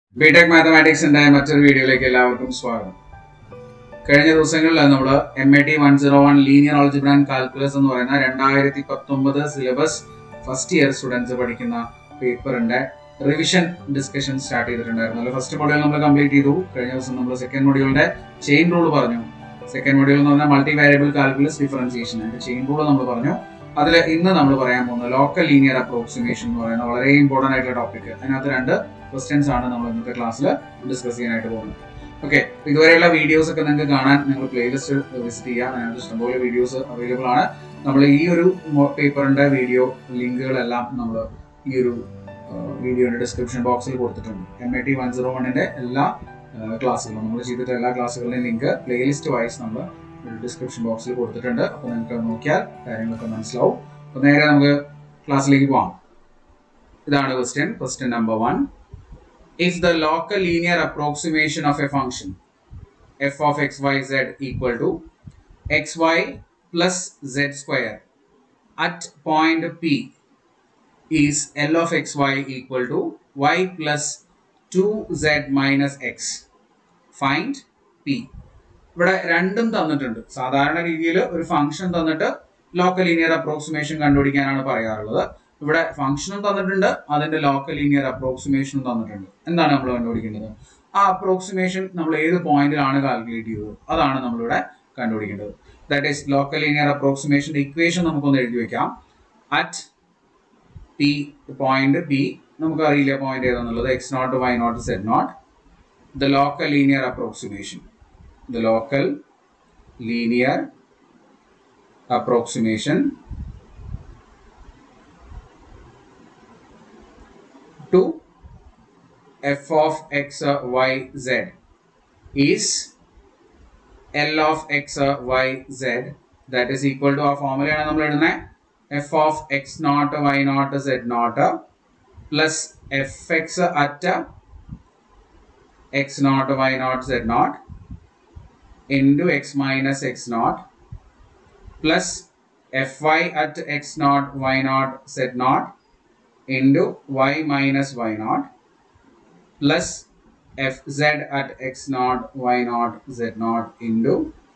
BTech മാത്തമാറ്റിക്സിന്റെ മറ്റൊരു വീഡിയോയിലേക്ക് എല്ലാവർക്കും സ്വാഗതം കഴിഞ്ഞ ദിവസങ്ങളിൽ നമ്മൾ M A T one zero one linear algebra and calculus എന്ന് പറയുന്ന രണ്ടായിരത്തി പത്തൊമ്പത് സിലബസ് ഫസ്റ്റ് ഇയർ സ്റ്റുഡൻസ് പഠിക്കുന്ന പേപ്പറിന്റെ റിവിഷൻ ഡിസ്കഷൻ സ്റ്റാർട്ട് ചെയ്തിട്ടുണ്ടായിരുന്നു അല്ല ഫസ്റ്റ് മൊഡ്യൂൾ നമ്മൾ കംപ്ലീറ്റ് ചെയ്തു കഴിഞ്ഞ ദിവസം നമ്മൾ സെക്കൻഡ് മൊഡ്യൂളിന്റെ ചെയിൻ റൂൾ പറഞ്ഞു സെക്കൻഡ് മൊഡ്യൂൾ എന്ന് പറഞ്ഞാൽ മൾട്ടി വാരിയബിൾ കാൽക്കുലസ് ഡിഫറൻസിയേഷൻ അതിന്റെ ചെയിൻ റൂൾ നമ്മൾ പറഞ്ഞു അതിൽ ഇന്ന് നമ്മൾ പറയാൻ പോകുന്നത് ലോക്കൽ ലീനിയർ അപ്രോക്സിമേഷൻ എന്ന് പറയുന്ന വളരെ ഇമ്പോർട്ടന്റ് ആയിട്ടുള്ള ടോപ്പിക് അതിനകത്ത് രണ്ട് ക്വസ്റ്റ്യൻസ് ആണ് നമ്മൾ ഇന്നത്തെ ക്ലാസ്സിൽ ഡിസ്കസ് ചെയ്യാനായിട്ട് പോകുന്നത് ഓക്കെ ഇതുവരെയുള്ള വീഡിയോസ് ഒക്കെ നിങ്ങൾക്ക് കാണാൻ നിങ്ങൾ പ്ലേലിസ്റ്റ് വിസിറ്റ് ചെയ്യാം അതിനകത്ത് ഇഷ്ടംപോലെ വീഡിയോസ് അവൈലബിൾ ആണ് നമ്മൾ ഈ ഒരു പേപ്പറിന്റെ വീഡിയോ ലിങ്കുകളെല്ലാം നമ്മൾ ഈ ഒരു വീഡിയോയുടെ ഡിസ്ക്രിപ്ഷൻ ബോക്സിൽ കൊടുത്തിട്ടുണ്ട് M A T one zero വണ്ണിന്റെ എല്ലാ ക്ലാസ്സുകളും നമ്മൾ ചെയ്തിട്ട് എല്ലാ ക്ലാസ്സുകളുടെയും ലിങ്ക് പ്ലേലിസ്റ്റ് വൈസ് നമ്മൾ ഡിസ്ക്രിപ്ഷൻ ബോക്സിൽ കൊടുത്തിട്ടുണ്ട് അപ്പോൾ നിങ്ങൾക്ക് നോക്കിയാൽ കാര്യങ്ങളൊക്കെ മനസ്സിലാവും അപ്പോൾ നേരെ നമുക്ക് ക്ലാസ്സിലേക്ക് പോവാം ഇതാണ് question question number one if the local linear approximation of a function f of xyz equal to xy plus z square at point p is L of xy equal to y plus 2z minus x. Find p. ഇവിടെ രണ്ടും തന്നിട്ടുണ്ട് സാധാരണ രീതിയിൽ ഒരു function തന്നിട്ട് local linear approximation കണ്ടുപിടിക്കാനാണ് പറയാറുള്ളത് ഇവിടെ ഫംഗ്ഷനും തന്നിട്ടുണ്ട് അതിന്റെ ലോക്കൽ ലീനിയർ അപ്രോക്സിമേഷനും തന്നിട്ടുണ്ട് എന്താണ് നമ്മൾ കണ്ടുപിടിക്കേണ്ടത് ആ അപ്രോക്സിമേഷൻ നമ്മൾ ഏത് പോയിന്റിലാണ് കാൽക്കുലേറ്റ് ചെയ്തത് അതാണ് നമ്മളിവിടെ കണ്ടുപിടിക്കേണ്ടത് ദാറ്റ് ഈസ് ലോക്കൽ ലീനിയർ അപ്രോക്സിമേഷന്റെ ഇക്വേഷൻ നമുക്കൊന്ന് എഴുതി വെക്കാം അറ്റ് പി പോയിന്റ് പി നമുക്ക് അറിയില്ല പോയിന്റ് ഏതാണെന്നുള്ളത് X naught Y naught Z naught the local linear approximation the local linear approximation to f of x uh, y z is L of x uh, y z that is equal to ആ ഫോർമുലയാണ് നമ്മൾ എഴുതുന്നത് F of X naught Y naught Z naught plus F X at X naught Y naught Z naught into X minus X naught plus F Y at X naught Y naught Z naught into y minus y naught plus fz at x naught y naught z naught into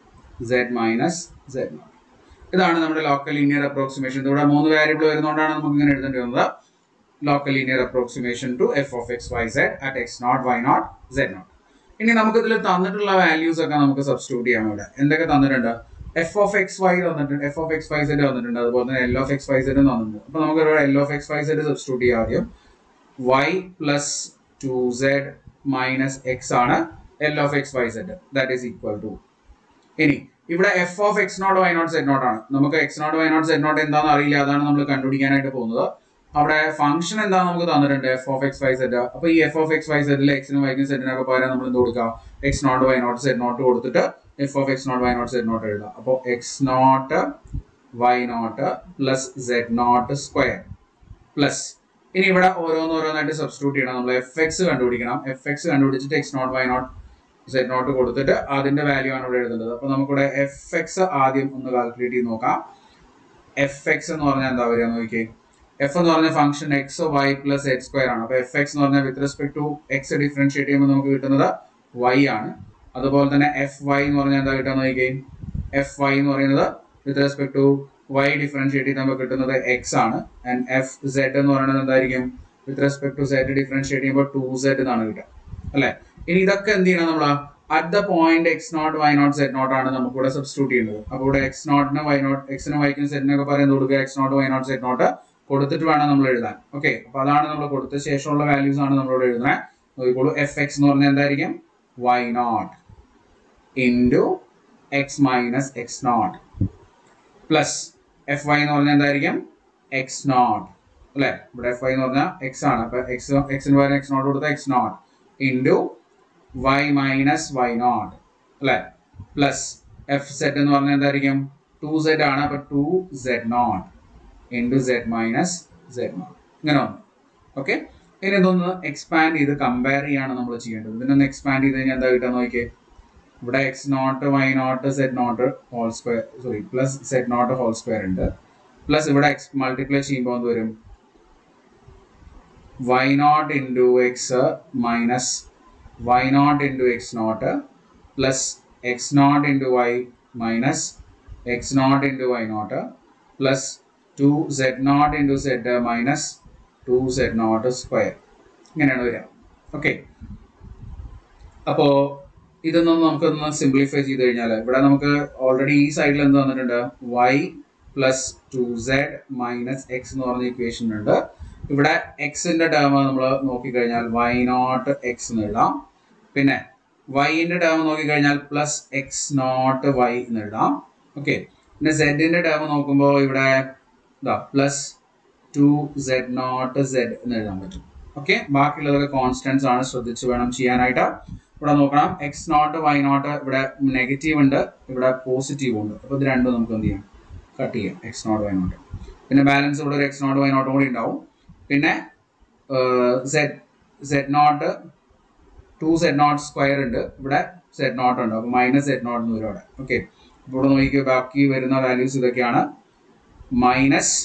z minus z naught ഇതാണ് നമ്മുടെ local linear approximation ഇവിടെ മൂന്ന് variable വരുന്നതുകൊണ്ടാണ് നമുക്ക് ഇങ്ങനെ എഴുതേണ്ടി വന്നത് local linear approximation to F of X Y Z at X naught Y naught Z naught ഇനി നമുക്ക് ഇതിൽ തന്നിട്ടുള്ള വാല്യൂസ് ഒക്കെ നമുക്ക് സബ്സ്റ്റിറ്റ്യൂട്ട് ചെയ്യാം ഇവിടെ എന്തൊക്കെ തന്നിട്ടുണ്ട് എഫ് ഓഫ് എക്സ് വൈ തന്നിട്ടുണ്ട് F of X Y Z തന്നിട്ടുണ്ട് അതുപോലെ തന്നെ L of X Y Z തന്നിട്ടുണ്ട് അപ്പൊ നമുക്ക് ഇവിടെ L of X Y Z substitute ചെയ്യാം ആദ്യം Y plus two Z minus X ആണ് L of X Y Z that is equal to ഇനി ഇവിടെ F of X naught Y naught Z naught ആണ് നമുക്ക് X naught Y naught Z naught എന്താണെന്ന് അറിയില്ല അതാണ് നമ്മൾ കണ്ടുപിടിക്കാനായിട്ട് പോകുന്നത് അവിടെ ഫംഗ്ഷൻ എന്താണെന്ന് നമുക്ക് തന്നിട്ടുണ്ട് F of X Y Z അപ്പൊ ഈ എഫ് ഓഫ് എക്സ് വൈ സെഡിൽ എക്സിനും വൈക്കും സെഡിനൊക്കെ പകരം നമ്മൾ എന്ത് കൊടുക്കുക X naught Y naught Z naught കൊടുത്തിട്ട് F of X naught Y naught Z naught എഴുതാം അപ്പോൾ X naught Y naught plus Z naught square plus ഇനി ഇവിടെ ഓരോന്നോരോന്നായിട്ട് സബ്സ്റ്റിറ്റ്യൂട്ട് ചെയ്യണം നമ്മൾ എഫ് എക്സ് കണ്ടുപിടിക്കണം എഫ് എക്സ് കണ്ടുപിടിച്ചിട്ട് X naught Y naught Z naught കൊടുത്തിട്ട് അതിന്റെ വാല്യൂ ആണ് ഇവിടെ എഴുതേണ്ടത് അപ്പോൾ നമുക്കിവിടെ എഫ് എക്സ് ആദ്യം ഒന്ന് കാൽക്കുലേറ്റ് ചെയ്ത് നോക്കാം എഫ് എക്സ് എന്ന് പറഞ്ഞാൽ എന്താ വരിക നോക്കിയേ എഫ് എന്ന് പറഞ്ഞ function X Y plus X square ആണ് അപ്പോൾ എഫ് എക്സ് എന്ന് പറഞ്ഞാൽ with respect to X differentiate ചെയ്യുമ്പോൾ നമുക്ക് കിട്ടുന്നത് വൈ ആണ് അതുപോലെ തന്നെ എഫ് വൈ എന്ന് പറഞ്ഞാൽ എന്താ കിട്ടുക നോക്കിയേ എഫ് വൈ എന്ന് പറയുന്നത് with respect to Y differentiate ചെയ്യുമ്പോൾ കിട്ടുന്നത് എക്സ് ആണ് ആൻഡ് എഫ് സെഡ് എന്ന് പറയുന്നത് എന്തായിരിക്കും with respect to Z differentiate ചെയ്യുമ്പോൾ ടു സെഡ് എന്നാണ് കിട്ടുക അല്ലെ ഇനി ഇതൊക്കെ എന്ത് ചെയ്യണം നമ്മൾ at the point X naught Y naught Z naught ആണ് നമുക്ക് ഇവിടെ സബ്സ്റ്റിറ്റ്യൂട്ട് ചെയ്യുന്നത് അപ്പോൾ ഇവിടെ എക്സ് നോട്ടിന് വൈ നോട്ട് എക്സിനും വൈക്കും സെഡിനൊക്കെ പറയുന്നത് കൊടുക്കുക X naught Y naught Z naught കൊടുത്തിട്ട് വേണം നമ്മൾ എഴുതാൻ ഓക്കെ അപ്പൊ അതാണ് നമ്മൾ കൊടുത്ത ശേഷമുള്ള വാല്യൂസ് ആണ് നമ്മളിവിടെ എഴുതുന്നത് നോക്കിക്കോളൂ എഫ് എക്സ് എന്ന് പറഞ്ഞാൽ എന്തായിരിക്കും Y naught into X minus X naught plus F Y എന്ന് പറഞ്ഞാൽ എന്തായിരിക്കും എക്സ് നോട്ട് അല്ലെ ഇവിടെ എഫ് വൈ എന്ന് പറഞ്ഞാൽ എക്സ് ആണ് അപ്പൊ എക്സ് എക്സിന് പകരം എക്സ് നോട്ട് കൊടുത്ത X naught into Y minus Y naught അല്ലെ പ്ലസ് എഫ് സെഡ് എന്ന് പറഞ്ഞാൽ എന്തായിരിക്കും ടു സെഡ് ആണ് അപ്പൊ two Z naught into Z minus Z naught ഇങ്ങനെ വന്നു ഓക്കെ ഇനി ഇതൊന്ന് എക്സ്പാൻഡ് ചെയ്ത് കമ്പയർ ചെയ്യാണ് നമ്മൾ ചെയ്യേണ്ടത് ഇതിനൊന്ന് എക്സ്പാൻഡ് ചെയ്ത് കഴിഞ്ഞാൽ എന്താ കിട്ടാൻ നോക്കിയേ ഇവിടെ X naught Y naught Z naught whole square sorry plus Z naught whole square ഉണ്ട് പ്ലസ് ഇവിടെ എക്സ് മൾട്ടിപ്ലൈ ചെയ്യുമ്പോൾ എന്ത് വരും Y naught into X minus Y naught into X naught plus X naught into Y minus X naught into Y naught plus two Z naught into Z minus two Z naught square ഇങ്ങനെയാണ് വരിക okay അപ്പോൾ ഇതൊന്നും നമുക്കൊന്ന് simplify ചെയ്ത് കഴിഞ്ഞാൽ ഇവിടെ നമുക്ക് already ഈ സൈഡിൽ എന്ത് വന്നിട്ടുണ്ട് Y plus two Z minus X എന്ന് പറഞ്ഞ ഇക്വേഷൻ ഉണ്ട് ഇവിടെ എക്സിന്റെ ടേം നമ്മൾ നോക്കിക്കഴിഞ്ഞാൽ വൈ നോട്ട് എക്സ് എന്ന് എഴുതാം പിന്നെ വൈൻ്റെ ടേം നോക്കിക്കഴിഞ്ഞാൽ പ്ലസ് എക്സ് നോട്ട് വൈ എന്ന് എഴുതാം ഓക്കെ പിന്നെ സെഡിന്റെ ടേം നോക്കുമ്പോൾ ഇവിടെ ഇതാ plus two Z naught Z എന്ന് എഴുതാൻ പറ്റും ഓക്കെ ബാക്കിയുള്ളതൊക്കെ കോൺസ്റ്റൻസ് ആണ് ശ്രദ്ധിച്ച് വേണം ചെയ്യാനായിട്ട് ഇവിടെ നോക്കണം എക്സ് നോട്ട് വൈ നോട്ട് ഇവിടെ നെഗറ്റീവ് ഉണ്ട് ഇവിടെ പോസിറ്റീവ് ഉണ്ട് അപ്പോൾ ഇത് രണ്ടും നമുക്ക് എന്ത് ചെയ്യാം കട്ട് ചെയ്യാം എക്സ് നോട്ട് വൈ നോട്ട് പിന്നെ ബാലൻസ് ഇവിടെ ഒരു എക്സ് നോട്ട് വൈ നോട്ടും കൂടി ഉണ്ടാവും പിന്നെ Z Z naught two Z naught square ഉണ്ട് ഇവിടെ സെഡ് നോട്ട് ഉണ്ട് അപ്പോൾ മൈനസ് സെഡ് നോട്ട് എന്ന് വരും അവിടെ ഓക്കെ അപ്പോൾ ഇവിടെ നോക്കിക്കുക ബാക്കി വരുന്ന വാല്യൂസ് ഇതൊക്കെയാണ് minus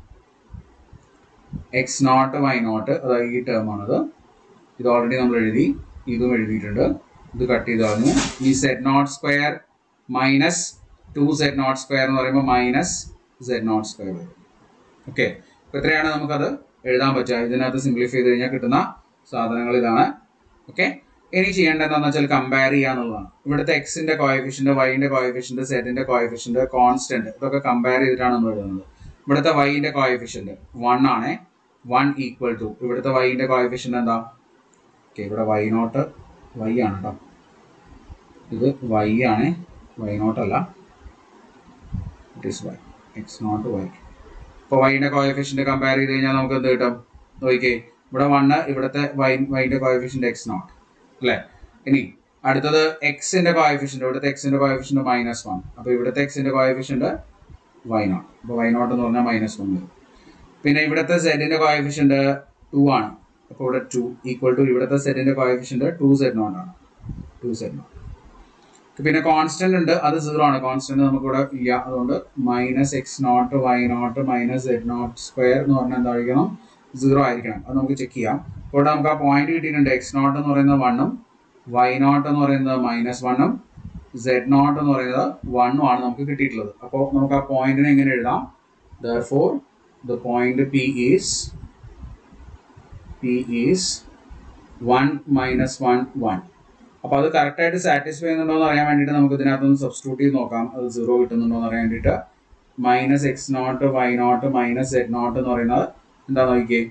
X naught Y naught അതായത് ഈ ടേം ആണത് ഇത് ഓൾറെഡി നമ്മൾ എഴുതി ഇതും എഴുതിയിട്ടുണ്ട് ഇത് കട്ട് ചെയ്ത് കളഞ്ഞു ഈ Z naught square minus two Z naught square എന്ന് പറയുമ്പോൾ മൈനസ് സെഡ് നോട്ട് സ്ക്വയർ വരും ഓക്കെ അപ്പോൾ ഇത്രയാണ് നമുക്കത് എഴുതാൻ പറ്റുക ഇതിനകത്ത് സിംപ്ലിഫൈ ചെയ്ത് കഴിഞ്ഞാൽ കിട്ടുന്ന സാധനങ്ങൾ ഇതാണ് ഓക്കെ ഇനി ചെയ്യേണ്ടത് എന്താണെന്ന് വെച്ചാൽ കമ്പയർ ചെയ്യുക എന്നുള്ളതാണ് ഇവിടുത്തെ എക്സിന്റെ കോയഫിഷ്യന്റ് വൈൻ്റെ കോയഫിഷ്യന്റ് സെഡിന്റെ കോയഫിഷ്യന്റ് കോൺസ്റ്റന്റ് ഇതൊക്കെ കമ്പയർ ചെയ്തിട്ടാണ് നമ്മൾ എഴുതുന്നത് ഇവിടുത്തെ വൈൻ്റെ കോയഫിഷ്യന്റ് വൺ ആണ് വൺ ഈക്വൽ ടു ഇവിടുത്തെ വൈൻ്റെ കോയഫിഷ്യന്റ് എന്താ ഓക്കെ ഇവിടെ വൈ നോട്ട് വൈ ആണ് കേട്ടോ ഇത് വൈ ആണ് വൈ നോട്ടല്ല it is Y X naught Y ഇപ്പോൾ വൈൻ്റെ കോയഫിഷ്യന്റ് കമ്പയർ ചെയ്ത് കഴിഞ്ഞാൽ നമുക്ക് എന്ത് കിട്ടും നോക്കിക്കേ ഇവിടെ വണ്ണ് ഇവിടുത്തെ വൈ വൈൻ്റെ കോയഫിഷ്യന്റ് എക്സ് നോട്ട് അല്ലേ ഇനി അടുത്തത് എക്സിന്റെ കോയഫിഷ്യന്റ് ഇവിടുത്തെ എക്സിന്റെ കോയഫിഷ്യന്റ് മൈനസ് വൺ അപ്പോൾ ഇവിടുത്തെ എക്സിന്റെ കോയഫിഷ്യന്റ് വൈ നോട്ട് അപ്പോൾ വൈ നോട്ട് എന്ന് പറഞ്ഞാൽ മൈനസ് വൺ വരും പിന്നെ ഇവിടുത്തെ സെഡിന്റെ കോയഫിഷ്യന്റ് ടു ആണ് അപ്പോൾ ഇവിടെ ടു ഈക്വൽ ടു ഇവിടുത്തെ സെഡിന്റെ കോയഫിഷ്യന്റ് ടു സെഡ് നോട്ട് ആണ് ടു സെഡ് നോട്ട് പിന്നെ കോൺസ്റ്റന്റ് ഉണ്ട് അത് സീറോ ആണ് കോൺസ്റ്റന്റ് നമുക്ക് ഇവിടെ ഇല്ല അതുകൊണ്ട് minus X naught Y naught minus Z naught square എന്ന് പറഞ്ഞാൽ എന്തായിരിക്കണം സീറോ ആയിരിക്കണം അത് നമുക്ക് ചെക്ക് ചെയ്യാം ഇവിടെ നമുക്ക് ആ പോയിന്റ് കിട്ടിയിട്ടുണ്ട് എക്സ് നോട്ട് എന്ന് പറയുന്നത് വണ്ണും വൈ നോട്ട് എന്ന് പറയുന്നത് മൈനസ് വണ്ണും സെഡ് നോട്ട് എന്ന് പറയുന്നത് വണ്ണും ആണ് നമുക്ക് കിട്ടിയിട്ടുള്ളത് അപ്പോൾ നമുക്ക് ആ പോയിന്റിനെ എങ്ങനെ എഴുതാം ദോർ the point P is P is one minus one one അപ്പോൾ അത് കറക്റ്റായിട്ട് സാറ്റിസ്ഫൈ ചെയ്യുന്നുണ്ടോ എന്ന് അറിയാൻ വേണ്ടിയിട്ട് നമുക്ക് ഇതിനകത്തൊന്ന് സബ്സ്റ്റിറ്റ്യൂട്ട് ചെയ്ത് നോക്കാം അത് സീറോ കിട്ടുന്നുണ്ടോ എന്ന് അറിയാൻ വേണ്ടിയിട്ട് minus X naught Y naught minus Z naught എന്ന് പറയുന്നത് എന്താ നോക്കിയേ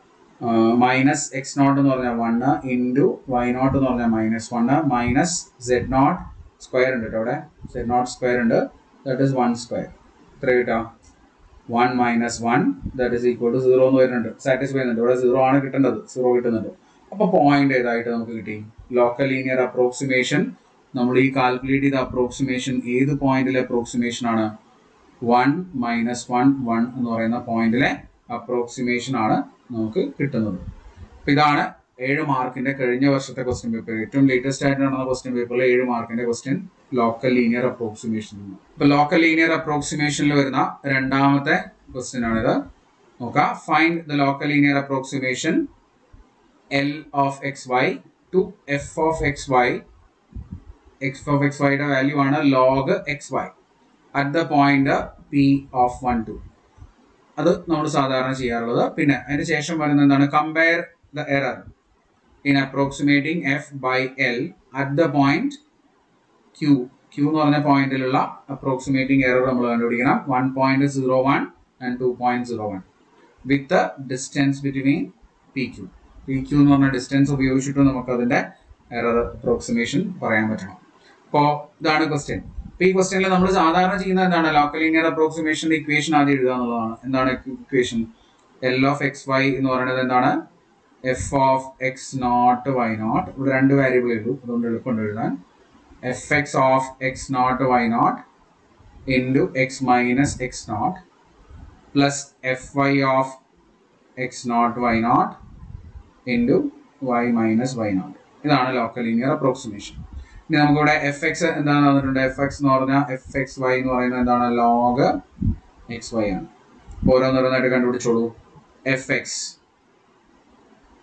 മൈനസ് എക്സ് നോട്ട് എന്ന് പറഞ്ഞാൽ വണ്ണ് ഇൻറ്റു വൈ നോട്ട് എന്ന് പറഞ്ഞാൽ minus one minus Z naught square ഉണ്ട് കേട്ടോ അവിടെ സെഡ് നോട്ട് സ്ക്വയർ ഉണ്ട് ദാറ്റ് ഈസ് വൺ സ്ക്വയർ എത്ര കിട്ടാം one minus one that is equal to zero എന്ന് വരുന്നുണ്ട് സാറ്റിസ്ഫൈ ചെയ്യുന്നുണ്ട് ഇവിടെ സീറോ ആണ് കിട്ടേണ്ടത് സീറോ കിട്ടുന്നുണ്ട് അപ്പോൾ പോയിന്റ് ഏതായിട്ട് നമുക്ക് കിട്ടി ലോക്കൽ ലീനിയർ അപ്രോക്സിമേഷൻ നമ്മൾ ഈ കാൽക്കുലേറ്റ് ചെയ്ത അപ്രോക്സിമേഷൻ ഏത് പോയിന്റിലെ അപ്രോക്സിമേഷൻ ആണ് വൺ മൈനസ് വൺ വൺ എന്ന് പറയുന്ന പോയിന്റിലെ അപ്രോക്സിമേഷൻ ആണ് നമുക്ക് കിട്ടുന്നത് അപ്പോൾ ഇതാണ് ഏഴ് മാർക്കിന്റെ കഴിഞ്ഞ വർഷത്തെ ക്വസ്റ്റ്യൻ പേപ്പർ ഏറ്റവും ലേറ്റസ്റ്റ് ആയിട്ട് നടന്ന ക്വസ്റ്റ്യൻ പേപ്പറിലെ ഏഴ് മാർക്കിന്റെ ക്വസ്റ്റ്യൻ ലോക്കൽ ലീനിയർ അപ്രോക്സിമേഷൻ ഇപ്പൊ ലോക്കൽ ലീനിയർ അപ്രോക്സിമേഷനിൽ വരുന്ന രണ്ടാമത്തെ ക്വസ്റ്റ്യൻ ആണിത് നോക്കാം find the local linear approximation L of X Y to F of X Y X of X വൈയുടെ വാല്യൂ ആണ് log X Y at the point P of one two അത് നമ്മൾ സാധാരണ ചെയ്യാറുള്ളത് പിന്നെ അതിന് ശേഷം വരുന്നത് എന്താണ് compare the error in approximating F by L at the point Q Q എന്ന് പറഞ്ഞ പോയിന്റിലുള്ള അപ്രോക്സിമേറ്റിംഗ് എറർ നമ്മൾ കണ്ടുപിടിക്കണം one point zero one and two point zero one with distance between P Q P Q എന്ന് പറഞ്ഞ distance ഉപയോഗിച്ചിട്ട് നമുക്ക് അതിന്റെ എറർ അപ്രോക്സിമേഷൻ പറയാൻ പറ്റണം അപ്പോൾ ഇതാണ് ക്വസ്റ്റ്യൻ അപ്പോൾ ഈ ക്വസ്റ്റ്യനിൽ നമ്മൾ സാധാരണ ചെയ്യുന്നത് എന്താണ് ലോക്കൽ ലീനിയർ അപ്രോക്സിമേഷൻ്റെ ഇക്വേഷൻ ആദ്യം എഴുതുക എന്നുള്ളതാണ് എന്താണ് equation L of X Y എന്ന് പറയുന്നത് എന്താണ് F of X naught Y naught ഇവിടെ രണ്ട് വേരിയബിൾ എഴുതും അതുകൊണ്ട് എളുപ്പമുണ്ട് എഴുതാൻ F X of X naught Y naught into X minus X naught plus F Y of X naught Y naught into Y minus Y naught ഇതാണ് local linear approximation ഇനി നമുക്കിവിടെ F X എന്താണ് തന്നിട്ടുണ്ട് F X എന്ന് പറഞ്ഞാൽ F X Y എന്ന് പറയുന്നത് എന്താണ് ലോഗ് എക്സ് വൈ ആണ് അപ്പോൾ ഓരോന്നോരോന്നായിട്ട് കണ്ടുപിടിച്ചോളൂ എഫ് എക്സ്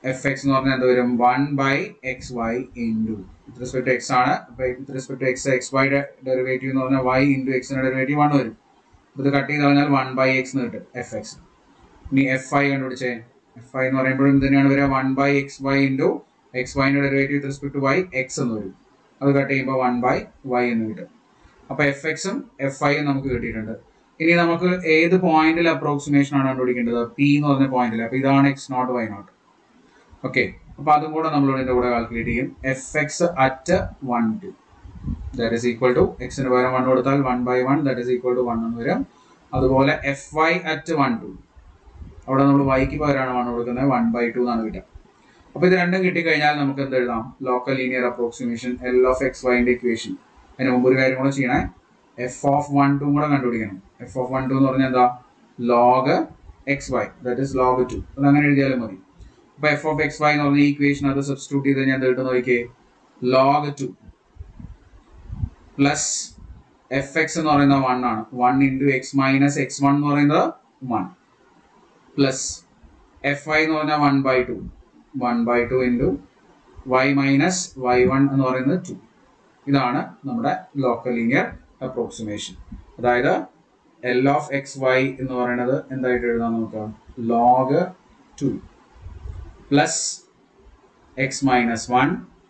എഫ് എക്സ് എന്ന് പറഞ്ഞാൽ എന്ത് വരും one by x y into with respect x ആണ് അപ്പോൾ വിത്ത് റെസ്പെക്ട് എക്സ് എക്സ് വൈയുടെ ഡെറിവേറ്റീവ് എന്ന് പറഞ്ഞാൽ വൈ ഇൻറ്റു എക്സിൻ്റെ ഡെറിവേറ്റീവ് വൺ വരും അപ്പോൾ ഇത് കട്ട് ചെയ്ത് കളഞ്ഞാൽ വൺ ബൈ എക്സ് എന്ന് കിട്ടും എഫ് എക്സ് ഇനി എഫ് ഐ കണ്ടുപിടിച്ചേ എഫ് ഐ എന്ന് പറയുമ്പോഴും ഇത് തന്നെയാണ് വരിക one by x y into x വൈൻ്റെ derivative with respect y x എന്ന് വരും അത് കട്ട് ചെയ്യുമ്പോൾ വൺ ബൈ വൈ എന്ന് കിട്ടും അപ്പോൾ എഫ് എക്സും എഫ് ഐയും നമുക്ക് കിട്ടിയിട്ടുണ്ട് ഇനി നമുക്ക് ഏത് പോയിന്റിൽ അപ്രോക്സിമേഷൻ ആണ് കണ്ടുപിടിക്കേണ്ടത് പി എന്ന് പറഞ്ഞ പോയിന്റിൽ അപ്പോൾ ഇതാണ് x naught Y naught okay അപ്പോൾ അതും കൂടെ നമ്മൾ ഇതിൻ്റെ കൂടെ കാൽക്കുലേറ്റ് ചെയ്യും f X at one two that is equal to എക്സിന് പകരം വൺ കൊടുത്താൽ one by one that is equal to one എന്ന് വരും അതുപോലെ f Y at one two അവിടെ നമ്മൾ വൈക്ക് പകരമാണ് വൺ കൊടുക്കുന്നത് വൺ ബൈ ടു എന്നാണ് കിട്ടുക അപ്പോൾ ഇത് രണ്ടും കിട്ടിക്കഴിഞ്ഞാൽ നമുക്ക് എന്ത് എഴുതാം local linear approximation L of x വൈൻ്റെ ഇക്വേഷൻ അതിന് മുമ്പ് ഒരു കാര്യം കൂടെ ചെയ്യണേ എഫ് ഓഫ് വൺ ടു കൂടെ കണ്ടുപിടിക്കണം എഫ് ഓഫ് വൺ ടു എന്ന് പറഞ്ഞാൽ എന്താ log X y that is log two അത് അങ്ങനെ എഴുതിയാലും മതി അപ്പോൾ എഫ് ഓഫ് എക്സ് വൈ എന്ന് പറഞ്ഞ ഈക്വേഷൻ അത് സബ്സ്റ്റിറ്റ്യൂട്ട് ചെയ്ത് കഴിഞ്ഞാൽ എന്ത് കിട്ടും നോക്കിയേ log two plus F X എന്ന് പറയുന്നത് വൺ ആണ് one into X minus x one എന്ന് പറയുന്നത് വൺ പ്ലസ് എഫ് ഐ എന്ന് പറഞ്ഞാൽ one by two one by two into Y minus y one എന്ന് പറയുന്നത് ടു ഇതാണ് നമ്മുടെ ലോക്കൽ ലീനിയർ അപ്രോക്സിമേഷൻ അതായത് എൽ ഓഫ് എക്സ് വൈ എന്ന് പറയുന്നത് എന്തായിട്ട് എഴുതാൻ നോക്കാം log two plus x minus one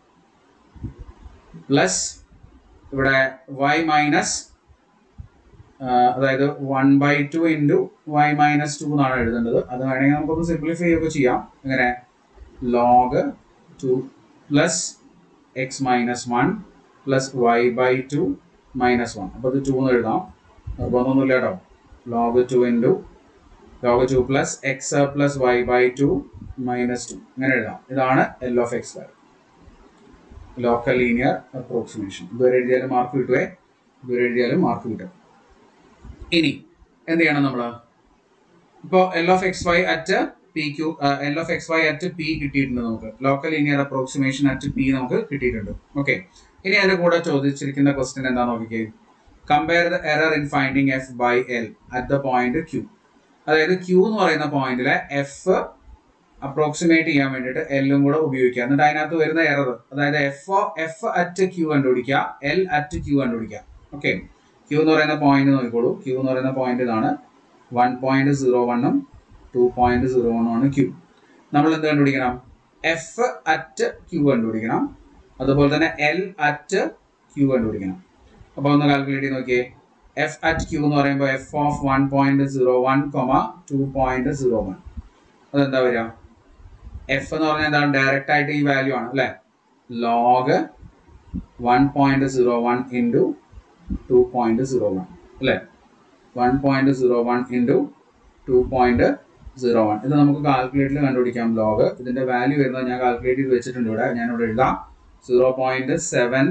plus ഇവിടെ വൈ മൈനസ് അതായത് one by two into Y minus two എന്നാണ് എഴുതേണ്ടത് അത് വേണമെങ്കിൽ നമുക്കൊന്ന് സിംപ്ലിഫൈ ഒക്കെ ചെയ്യാം എങ്ങനെ log two plus x minus one plus y by two minus one അപ്പോൾ ഇത് ടു എന്ന് എഴുതാം നിർബന്ധമൊന്നുമില്ല കേട്ടോ log two into log two plus x plus y by two minus two ഇങ്ങനെ എഴുതാം ഇതാണ് L of X y local linear approximation ഇതുവരെ എഴുതിയാലും മാർക്ക് കിട്ടുവേ ഇതുവരെ എഴുതിയാലും മാർക്ക് കിട്ടും ഇനി എന്ത് ചെയ്യണം നമ്മൾ ഇപ്പോൾ L of X Y at P Q L of X Y at P കിട്ടിയിട്ടുണ്ട് നമുക്ക് local linear approximation at P നമുക്ക് കിട്ടിയിട്ടുണ്ട് ഓക്കെ ഇനി അതിന്റെ കൂടെ ചോദിച്ചിരിക്കുന്ന ക്വസ്റ്റ്യൻ എന്താ നോക്കിക്കേ compare the error in finding f by L at the point Q അതായത് ക്യൂ എന്ന് പറയുന്ന പോയിന്റിലെ എഫ് അപ്രോക്സിമേറ്റ് ചെയ്യാൻ വേണ്ടിയിട്ട് എല്ലും കൂടെ ഉപയോഗിക്കുക എന്നിട്ട് അതിനകത്ത് വരുന്ന എറർ അതായത് എഫ് എഫ് അറ്റ് ക്യൂ കണ്ടുപിടിക്കുക എൽ അറ്റ് ക്യൂ കണ്ടുപിടിക്കുക ഓക്കെ ക്യൂ എന്ന് പറയുന്ന പോയിന്റ് നോക്കിക്കോളൂ ക്യൂ എന്ന് പറയുന്ന പോയിന്റ് ഇതാണ് വൺ പോയിന്റ് സീറോ വണ്ണും ടു പോയിന്റ് സീറോ വണ്ണും ആണ് ക്യൂ നമ്മൾ എന്ത് കണ്ടുപിടിക്കണം എഫ് അറ്റ് ക്യൂ കണ്ടുപിടിക്കണം അതുപോലെ തന്നെ എൽ അറ്റ് ക്യൂ കണ്ടുപിടിക്കണം അപ്പോൾ ഒന്ന് കാൽക്കുലേറ്റ് ചെയ്ത് നോക്കിയേ എഫ് അറ്റ് ക്യൂ എന്ന് പറയുമ്പോൾ f of one point zero one comma two point zero one അതെന്താ വരിക എഫ് എന്ന് പറഞ്ഞാൽ എന്താണ് ഡയറക്റ്റ് ആയിട്ട് ഈ വാല്യൂ ആണ് അല്ലേ log one point zero one into two point zero one അല്ലേ one point zero one into two point zero one ഇത് നമുക്ക് കാൽക്കുലേറ്ററിൽ കണ്ടുപിടിക്കാം ലോഗ് ഇതിന്റെ വാല്യൂ വരുന്നത് ഞാൻ കാൽക്കുലേറ്റ് ചെയ്ത് വെച്ചിട്ടുണ്ട് ഇവിടെ ഞാനിവിടെ എഴുതാം zero point seven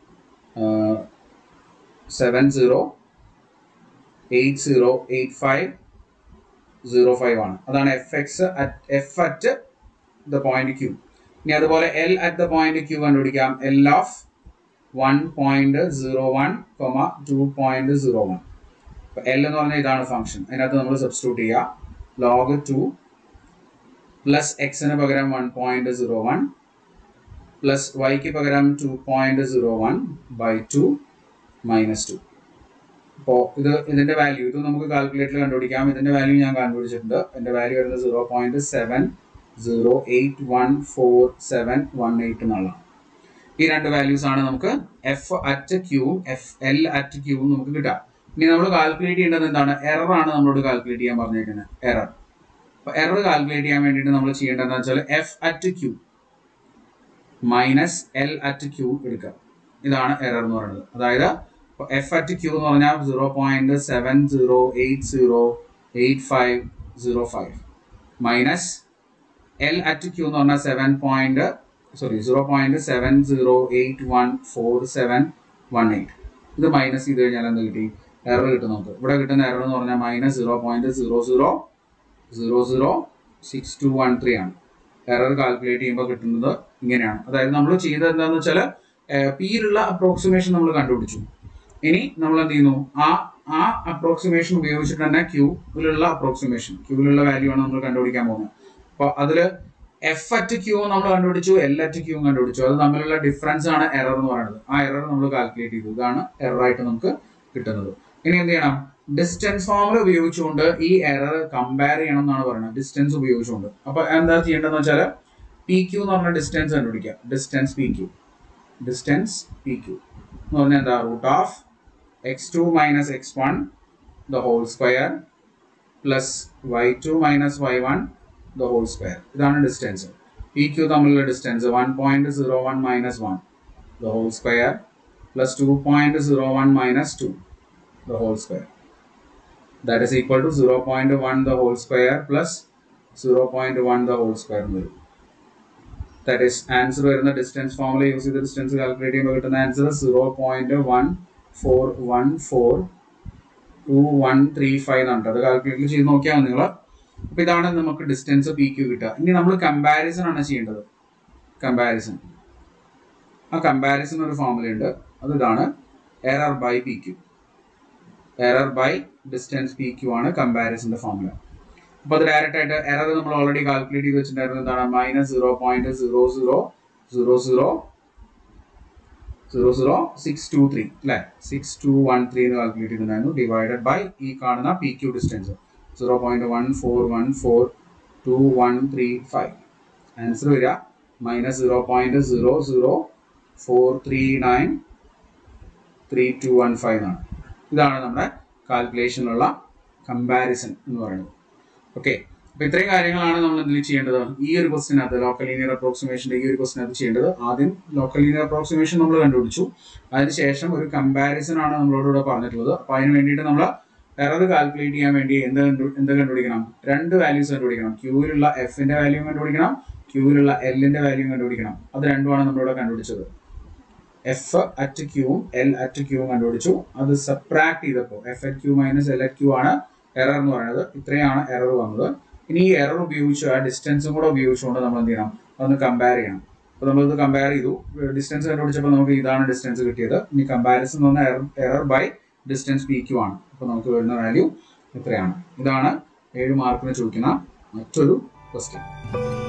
seven zero eight zero eight five zero five ആണ് അതാണ് f x f at the point Q ഇനി അതുപോലെ L at the point Q കണ്ടുപിടിക്കാം L of one point zero one comma two point zero one L എന്ന് പറഞ്ഞാൽ ഇതാണ് function അതിനകത്ത് നമ്മൾ സബ്സ്റ്റിറ്റ്യൂട്ട് ചെയ്യുക ലോഗ് ടു പ്ലസ് എക്സിന് പകരം one point zero one plus വൈക്ക് പകരം two point zero one by two minus two അപ്പോൾ ഇത് ഇതിന്റെ വാല്യൂ ഇത് നമുക്ക് കാൽക്കുലേറ്ററിൽ കണ്ടുപിടിക്കാം ഇതിന്റെ വാല്യൂ ഞാൻ കണ്ടുപിടിച്ചിട്ടുണ്ട് എന്റെ വാല്യൂ വരുന്നത് zero point seven zero eight one four seven one eight എന്നുള്ളതാണ് ഈ രണ്ട് വാല്യൂസ് ആണ് നമുക്ക് എഫ് അറ്റ് ക്യൂവും എഫ് എൽ അറ്റ് ക്യൂവും നമുക്ക് കിട്ടുക ഇനി നമ്മൾ കാൽക്കുലേറ്റ് ചെയ്യേണ്ടത് എന്താണ് എറർ ആണ് നമ്മളോട് കാൽക്കുലേറ്റ് ചെയ്യാൻ പറഞ്ഞിരിക്കുന്നത് എറർ അപ്പോൾ എറർ കാൽക്കുലേറ്റ് ചെയ്യാൻ വേണ്ടിയിട്ട് നമ്മൾ ചെയ്യേണ്ടത് എന്താ വെച്ചാൽ f at Q minus L at Q എടുക്കുക ഇതാണ് എറർ എന്ന് പറയുന്നത് അതായത് എഫ് അറ്റ് ക്യൂ എന്ന് പറഞ്ഞാൽ zero point seven zero eight zero eight five zero five minus L at Q എന്ന് പറഞ്ഞാൽ seven point sorry zero point seven zero eight one four seven one eight ഇത് minus ചെയ്ത് കഴിഞ്ഞാൽ എന്ത് കിട്ടി error കിട്ടും നമുക്ക് ഇവിടെ കിട്ടുന്ന എറർ എന്ന് പറഞ്ഞാൽ minus zero point zero zero zero zero six two one three ആണ് എറർ കാൽക്കുലേറ്റ് ചെയ്യുമ്പോൾ കിട്ടുന്നത് ഇങ്ങനെയാണ് അതായത് നമ്മൾ ചെയ്തത് എന്താണെന്ന് വെച്ചാൽ പിയിലുള്ള അപ്രോക്സിമേഷൻ നമ്മൾ കണ്ടുപിടിച്ചു ഇനി നമ്മൾ എന്ത് ചെയ്യുന്നു ആ ആ അപ്രോക്സിമേഷൻ ഉപയോഗിച്ചിട്ട് തന്നെ ക്യൂവിലുള്ള അപ്രോക്സിമേഷൻ ക്യൂവിലുള്ള വാല്യൂ ആണ് നമ്മൾ കണ്ടുപിടിക്കാൻ പോകുന്നത് അപ്പോൾ അതിൽ എഫ് അറ്റ് ക്യൂ നമ്മൾ കണ്ടുപിടിച്ചു എൽ അറ്റ് ക്യൂ കണ്ടുപിടിച്ചു അത് തമ്മിലുള്ള ഡിഫറൻസ് ആണ് എറർ എന്ന് പറയുന്നത് ആ എറർ നമ്മൾ കാൽക്കുലേറ്റ് ചെയ്തു ഇതാണ് എറർ ആയിട്ട് നമുക്ക് കിട്ടുന്നത് ഇനി എന്ത് ചെയ്യണം ഡിസ്റ്റൻസ് ഫോമിൽ ഉപയോഗിച്ചുകൊണ്ട് ഈ എറർ കമ്പയർ ചെയ്യണം എന്നാണ് പറയുന്നത് ഡിസ്റ്റൻസ് ഉപയോഗിച്ചുകൊണ്ട് അപ്പൊ എന്താ ചെയ്യേണ്ടതെന്ന് വെച്ചാൽ പി ക്യൂ എന്ന് പറഞ്ഞ ഡിസ്റ്റൻസ് കണ്ടുപിടിക്കുക distance P Q distance P Q എന്ന് പറഞ്ഞാൽ എന്താ root of x two minus x one the whole square plus y two minus y one the whole square ഇതാണ് ഡിസ്റ്റൻസ് പി ക്യൂ തമ്മിലുള്ള distance one point zero one minus one the whole square plus two point zero one minus two the whole square that is equal to zero point one the whole square plus zero point one the whole square എന്ന് വരും that is answer വരുന്ന distance ഫോമിൽ use ചെയ്ത distance calculate ചെയ്യുമ്പോൾ കിട്ടുന്ന answer zero point one four one four two one three five എന്നാണ് അത് calculate ചെയ്ത് നോക്കിയാൽ മതി നിങ്ങൾ അപ്പൊ ഇതാണ് നമുക്ക് ഡിസ്റ്റൻസ് പി ക്യൂ കിട്ടുക ഇനി നമ്മൾ കമ്പാരിസൺ ആണ് ചെയ്യേണ്ടത് കമ്പാരിസൺ ആ കമ്പാരിസൺ ഒരു ഫോമുല ഉണ്ട് അത് ഇതാണ് error by P Q error by distance P Q ആണ് കമ്പാരിസന്റെ ഫോമുല അപ്പൊ അത് ഡയറക്റ്റ് ആയിട്ട് എറർ നമ്മൾ ഓൾറെഡി കാൽക്കുലേറ്റ് ചെയ്ത് വെച്ചിട്ടുണ്ടായിരുന്നു എന്താണ് minus zero point zero zero zero zero zero zero six two three അല്ലെ സിക്സ് ടു വൺ ത്രീ എന്ന് കാൽക്കുലേറ്റ് ചെയ്തിട്ടുണ്ടായിരുന്നു ഡിവൈഡഡ് ബൈ ഈ കാണുന്ന P Q distance zero point one four one four two one three five answer വരിക minus zero point zero zero four three nine three two one five എന്നാണ് ഇതാണ് നമ്മുടെ കാൽക്കുലേഷനിലുള്ള comparison എന്ന് പറയുന്നത് ഓക്കെ അപ്പൊ ഇത്രയും കാര്യങ്ങളാണ് നമ്മൾ ഇതിൽ ചെയ്യേണ്ടത് ഈ ഒരു ക്വസ്റ്റിനകത്ത് ലോക്കൽ ലീനിയർ അപ്രോക്സിമേഷന്റെ ഈ ഒരു ക്വസ്റ്റിനകത്ത് ചെയ്യേണ്ടത് ആദ്യം ലോക്കൽ ലീനിയർ അപ്രോക്സിമേഷൻ നമ്മൾ കണ്ടുപിടിച്ചു അതിനുശേഷം ഒരു കമ്പാരിസൺ ആണ് നമ്മളോട് ഇവിടെ പറഞ്ഞിട്ടുള്ളത് അപ്പൊ അതിന് വേണ്ടിയിട്ട് നമ്മൾ എറർ കാൽക്കുലേറ്റ് ചെയ്യാൻ വേണ്ടി എന്ത് കണ്ടു എന്ത് കണ്ടുപിടിക്കണം രണ്ട് വാല്യൂസ് കണ്ടുപിടിക്കണം ക്യൂവിലുള്ള എഫിന്റെ വാല്യൂ കണ്ടുപിടിക്കണം ക്യൂവിലുള്ള എല്ലിന്റെ വാല്യൂ കണ്ടുപിടിക്കണം അത് രണ്ടുമാണ് നമ്മളിവിടെ കണ്ടുപിടിച്ചത് എഫ് അറ്റ് ക്യൂവും എൽ അറ്റ് ക്യൂവും കണ്ടുപിടിച്ചു അത് സബ്ട്രാക്ട് ചെയ്തപ്പോൾ f at Q minus L at Q ആണ് എറർ എന്ന് പറയുന്നത് ഇത്രയാണ് എറർ വന്നത് ഇനി ഈ എറർ ഉപയോഗിച്ച് ആ ഡിസ്റ്റൻസും കൂടെ ഉപയോഗിച്ചുകൊണ്ട് നമ്മൾ എന്ത് ചെയ്യണം അതൊന്ന് കമ്പയർ ചെയ്യണം അപ്പോൾ നമ്മളിത് കമ്പയർ ചെയ്തു ഡിസ്റ്റൻസ് കണ്ടുപിടിച്ചപ്പോൾ നമുക്ക് ഇതാണ് ഡിസ്റ്റൻസ് കിട്ടിയത് ഇനി കമ്പാരിസൺ എന്ന് പറഞ്ഞാൽ error error by distance P Q ആണ് അപ്പോൾ നമുക്ക് വരുന്ന വാല്യൂ ഇത്രയാണ് ഇതാണ് ഏഴ് മാർക്കിന് ചോദിക്കുന്ന മറ്റൊരു ക്വസ്റ്റ്യൻ